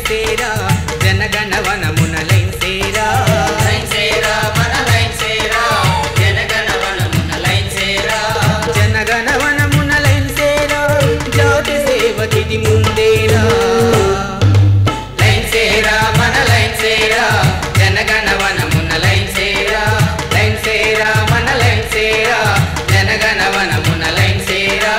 సేరా జనగణవనమున లైన్ సేరా లైన్ సేరా మన లైన్ సేరా జనగణవనమున లైన్ సేరా జనగణవనమున లైన్ సేరా జ్యోతి సేవ తిది ముందేరా లైన్ సేరా మన లైన్ సేరా జనగణవనమున లైన్ సేరా లైన్ సేరా మన లైన్ సేరా జనగణవనమున లైన్ సేరా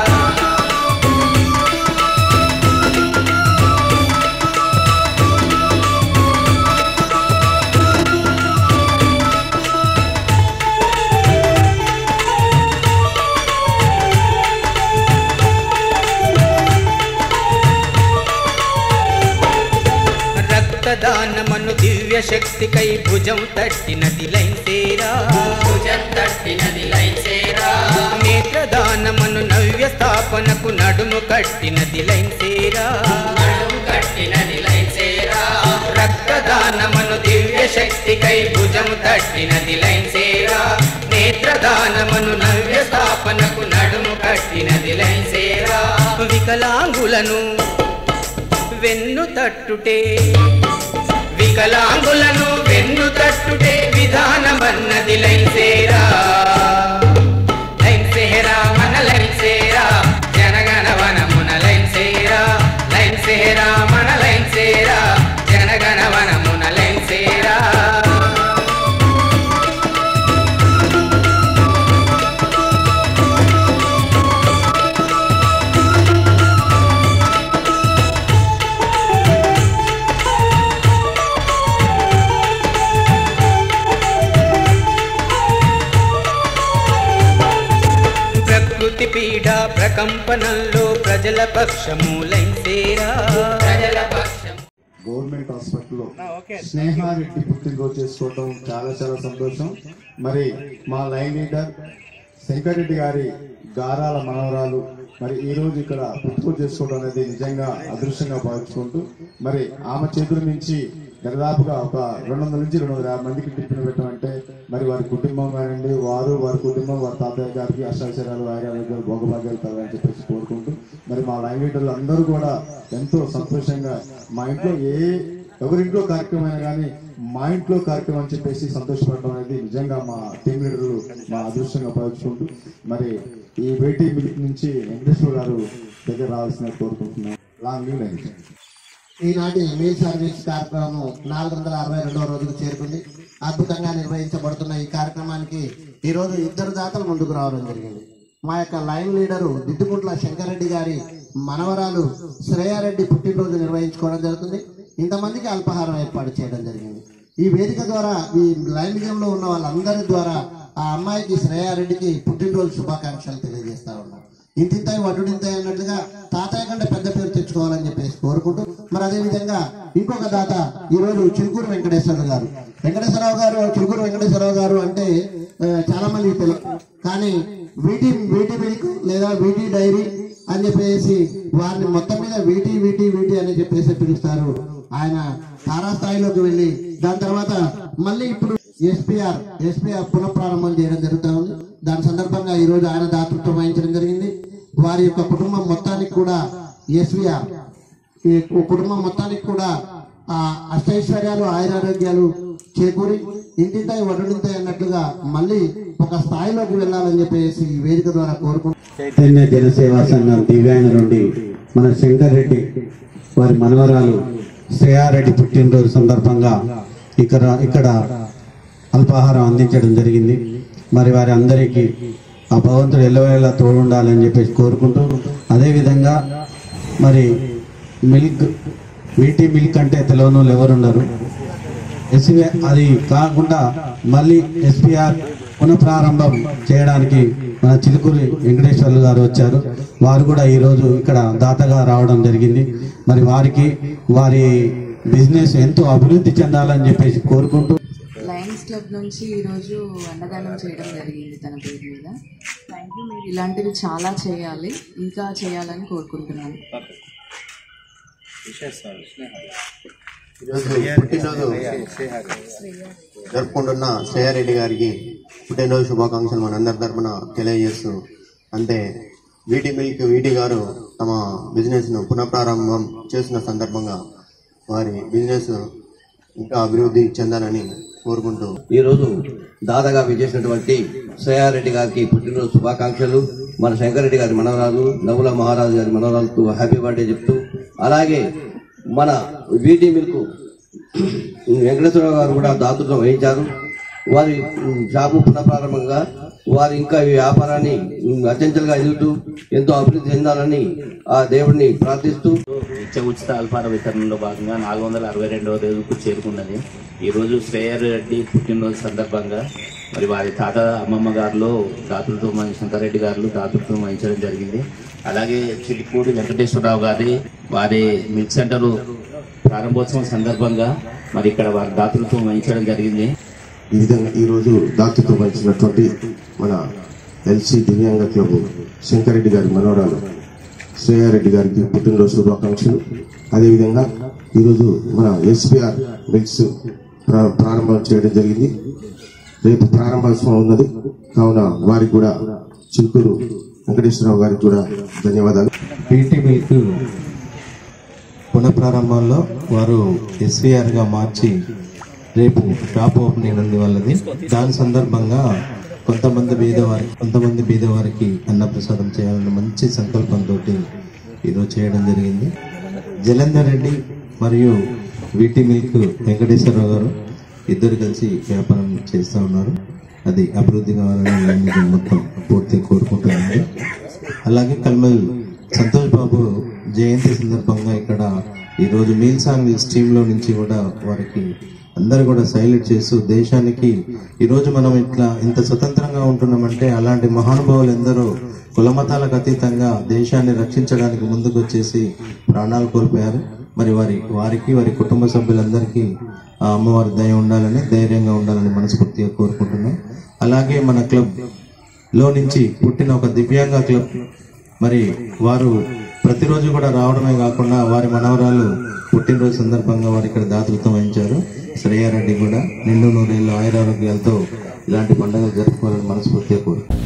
రక్తదానమను దివ్య శక్తికై భుజం తట్టినది లైన్ సేరా భుజం తట్టినది లైన్ సేరా నేత్రదానమను నవ్య స్థాపనకు నడుము కట్టినది లైన్ సేరా నడుము కట్టినది లైన్ సేరా రక్తదానమను దివ్య శక్తికై భుజం తట్టినది లైన్ సేరా నేత్రదానమను నవ్య స్థాపనకు నడుము కట్టినది లైన్ సేరా వికలాంగులను వెన్ను తట్టుటే వికలాంగులను వెన్ను తట్టుటే విధానమన్నది లైన్ సేరా లైన్ సేరా మన లైన్ సేరా జనగణవనమున లైన్ సేరా లైన్ సేరా మన లైన్ సేరా జనగణవనమున లైన్ సేరా ప్రకృతి పీడ ప్రకంపనంలో ప్రజల పక్షము లైన్ సేరా ప్రజల పక్షం గవర్నమెంట్ హాస్పిటల్లో స్నేహారెడ్డి పుట్టినరోజు చేసుకోవటం చాలా చాలా సంతోషం మరి మా లైన్ లీడర్ శంకరెడ్డి గారి గారాల మనవరాలు మరి ఈ రోజు ఇక్కడ పుట్టినరోజు చేసుకోవడం అనేది నిజంగా అదృష్టంగా భావించుకుంటూ మరి ఆమె చేతుల నుంచి దాదాపుగా ఒక రెండు వందల నుంచి రెండు వందల యాభై మందికి టిఫిన్ పెట్టమంటే మరి వారి కుటుంబం కానివ్వండి వారు వారి కుటుంబం వారి తాతయ్య గారికి అష్టాక్షరాలు ఆరోగ్యాలు భోగభాగ్యాలు కలగాలని చెప్పేసి కోరుకుంటూ మరి మా లైన్ లీడర్లు అందరూ కూడా ఎంతో సంతోషంగా మా ఇంట్లో ఏ ఎవరింట్లో కార్యక్రమం అయినా కానీ మా ఇంట్లో కార్యక్రమం అని చెప్పేసి సంతోషపడడం అనేది నిజంగా మా టీం లీడర్లు మా అదృష్టంగా భావించుకుంటూ మరి ఈ బేటీ మిల్క్ నుంచి వెంకటేశ్వర గారు దగ్గర రావాల్సిన కోరుకుంటున్నాం లాంగ్ లీవ్ లైన్ ఈనాటి మీల్ సర్వీస్ కార్యక్రమం నాలుగు వందల అరవై రెండవ రోజుకు చేరుకుంది అద్భుతంగా నిర్వహించబడుతున్న ఈ కార్యక్రమానికి ఈ రోజు ఇద్దరు దాతలు ముందుకు రావడం జరిగింది మా యొక్క లైన్ లీడరు దిద్దుకుంట్ల శంకరెడ్డి గారి మనవరాలు శ్రేయారెడ్డి పుట్టినరోజు నిర్వహించుకోవడం జరుగుతుంది ఇంతమందికి అల్పాహారం ఏర్పాటు చేయడం జరిగింది ఈ వేదిక ద్వారా ఈ లైన్ లో ఉన్న వాళ్ళందరి ద్వారా ఆ అమ్మాయికి శ్రేయారెడ్డికి పుట్టినరోజు శుభాకాంక్షలు తెలియజేస్తా ఉన్నారు ఇంతింతాయి వడ్డుడింతాయి అన్నట్లుగా తాతయ్య కంటే పెద్ద పేరు తెచ్చుకోవాలని చెప్పేసి కోరుకుంటూ మరి అదే విధంగా ఇంకొక దాత ఈ రోజు చిలుకూరు వెంకటేశ్వర గారు వెంకటేశ్వరరావు గారు చిలుకూరు వెంకటేశ్వరరావు గారు అంటే ఆ, చాలా మందికి తెలియదు కానీ వీటి వీటి మిల్క్ లేదా వీటి డైరీ అని చెప్పేసి వారిని మొత్తం మీద వీటి వీటి వీటి అని చెప్పేసి పిలుస్తారు ఆయన తారాస్థాయిలోకి వెళ్ళి దాని తర్వాత మళ్ళీ ఇప్పుడు ఎస్పీఆర్ ఎస్పీఆర్ పునఃప్రారంభం చేయడం జరుగుతా ఉంది దాని సందర్భంగా ఈ రోజు ఆయన దాతృత్వం వహించడం జరిగింది వారి యొక్క కుటుంబం మొత్తానికి కూడా ఎస్వీఆర్ ఈ కు- కుటుంబం మొత్తానికి కూడా ఆ అష్టైశ్వర్యాలు ఆయురారోగ్యాలు చేకూరి ఇంటింటాయి వడ్డింటాయి అన్నట్లుగా మళ్ళీ ఒక స్థాయిలోకి వెళ్ళాలని చెప్పేసి ఈ వేదిక ద్వారా కోరుకుంటున్నాను చైతన్య జనసేవా సంఘం దివ్యాంగ నుండి మన శంకర్ రెడ్డి వారి మనవరాలు శ్రేయారెడ్డి పుట్టినరోజు సందర్భంగా ఇక్కడ ఇక్కడ అల్పాహారం అందించడం జరిగింది మరి వారి అందరికీ ఆ భగవంతుడు ఎల్లవేళ తోడుండాలని చెప్పేసి కోరుకుంటూ అదేవిధంగా మరి మిల్క్ వీటి మిల్క్ అంటే తెలియని ఎవరున్నారు ఎస్వి అది కాకుండా మళ్ళీ ఎస్పీఆర్ పునఃప్రారంభం చేయడానికి మన చిలుకూరి వెంకటేశ్వర్లు గారు వచ్చారు వారు కూడా ఈ రోజు ఇక్కడ దాతగా రావడం జరిగింది మరి వారికి వారి బిజినెస్ ఎంతో అభివృద్ధి చెందాలని చెప్పేసి కోరుకుంటూ లయన్స్ క్లబ్ నుంచి ఈరోజు అన్నదానం చేయడం జరిగింది తన పేరు మీద థ్యాంక్ యూ మీరు ఇలాంటివి చాలా చేయాలి ఇంకా చేయాలని కోరుకుంటున్నాను ఈరోజు పుట్టినరోజు జరుపుకుంటున్న శ్రేయారెడ్డి గారికి పుట్టినరోజు శుభాకాంక్షలు మనందరి తరపున తెలియజేస్తూ అంటే వీటి మిల్క్ వీటి గారు తమ బిజినెస్ ను పునఃప్రారంభం చేస్తున్న సందర్భంగా వారి బిజినెస్ ఇంకా అభివృద్ధి చెందాలని కోరుకుంటూ ఈరోజు దాదాగా విచ్చేసినటువంటి శ్రేయారెడ్డి గారికి పుట్టినరోజు శుభాకాంక్షలు మన శంకరెడ్డి గారి మనవరాలు నవుల మహారాజు గారి మనవరాలకు హ్యాపీ బర్త్డే చెప్తూ అలాగే మన వీటి మిల్క్ వెంకటేశ్వరరావు గారు కూడా దాతృత్వం వహించారు వారి ఉమ్, షాపు పునఃప్రారంభంగా వారి ఇంకా ఈ వ్యాపారాన్ని ఉమ్, అచంచలుగా ఎదుగుతూ ఎంతో అభివృద్ధి చెందాలని ఆ దేవుడిని ప్రార్థిస్తూ నిత్య ఉచిత అల్పార వితరణలో భాగంగా నాలుగు వందల అరవై రెండవ రోజుకు చేరుకున్నది ఈరోజు శ్రేయర్ రెడ్డి పుట్టినరోజు సందర్భంగా మరి వారి తాత అమ్మమ్మ గారిలో దాతృత్వం వహించిన శంకరెడ్డి గారు దాతృత్వం వహించడం జరిగింది అలాగే చిలిపూడి వెంకటేశ్వరరావు గారి వారి మిల్క్ సెంటర్ ప్రారంభోత్సవం సందర్భంగా మరి ఇక్కడ వారి దాతృత్వం వహించడం జరిగింది ఈ విధంగా ఈరోజు దాతృత్వం వహించినటువంటి మన ఎల్సి దివ్యాంగ క్లబ్ శంకరెడ్డి గారి మనవరాలు శ్రేయారెడ్డి గారికి పుట్టినరోజు శుభాకాంక్షలు అదేవిధంగా ఈరోజు మన ఎస్పీఆర్ మిల్క్స్ ప్రా- ప్రారంభం చేయడం జరిగింది రేపు ప్రారంభోత్సవం ఉన్నది కావున వారికి కూడా చిలుకూరు వెంకటేశ్వరరావు గారికి కూడా ధన్యవాదాలు పీటీ మిల్క్ పునఃప్రారంభంలో వారు ఎస్వీఆర్ గా మార్చి రేపు షాప్ ఓపెనింగ్ ఉంది వాళ్ళది దాని సందర్భంగా కొంతమంది బీదవారి కొంతమంది బీదవారికి అన్నప్రసాదం చేయాలన్న మంచి సంకల్పంతో ఈరోజు చేయడం జరిగింది జలంధర్ రెడ్డి మరియు వీటి మిల్క్ వెంకటేశ్వరరావు గారు ఇద్దరు కలిసి వ్యాపారం చేస్తూ ఉన్నారు అది అభివృద్ధి కావాలని నేను మొత్తం పూర్తిగా కోరుకుంటున్నాను అలాగే కల్మల్ సంతోష్ బాబు జయంతి సందర్భంగా ఇక్కడ ఈరోజు మీల్స్ ఆన్ వీల్స్ టీమ్ లో నుంచి కూడా వారికి అందరు కూడా సైలెంట్ చేస్తూ దేశానికి ఈరోజు మనం ఇట్లా ఇంత స్వతంత్రంగా ఉంటున్నామంటే అలాంటి మహానుభావులు ఎందరో కులమతాలకు అతీతంగా దేశాన్ని రక్షించడానికి ముందుకు వచ్చేసి ప్రాణాలు కోల్పోయారు మరి వారి వారికి వారి కుటుంబ సభ్యులందరికీ ఆ అమ్మవారి దయ ఉండాలని ధైర్యంగా ఉండాలని మనస్ఫూర్తిగా కోరుకుంటున్నాం అలాగే మన క్లబ్ లో నుంచి పుట్టిన ఒక దివ్యాంగ క్లబ్ మరి వారు ప్రతిరోజు కూడా రావడమే కాకుండా వారి మనవరాలు పుట్టినరోజు సందర్భంగా వారు ఇక్కడ దాతృత్వం వహించారు శ్రేయారెడ్డి కూడా నిండు నూరేళ్ళు ఆయురారోగ్యాలతో ఇలాంటి పండుగలు జరుపుకోవాలని మనస్ఫూర్తిగా కోరు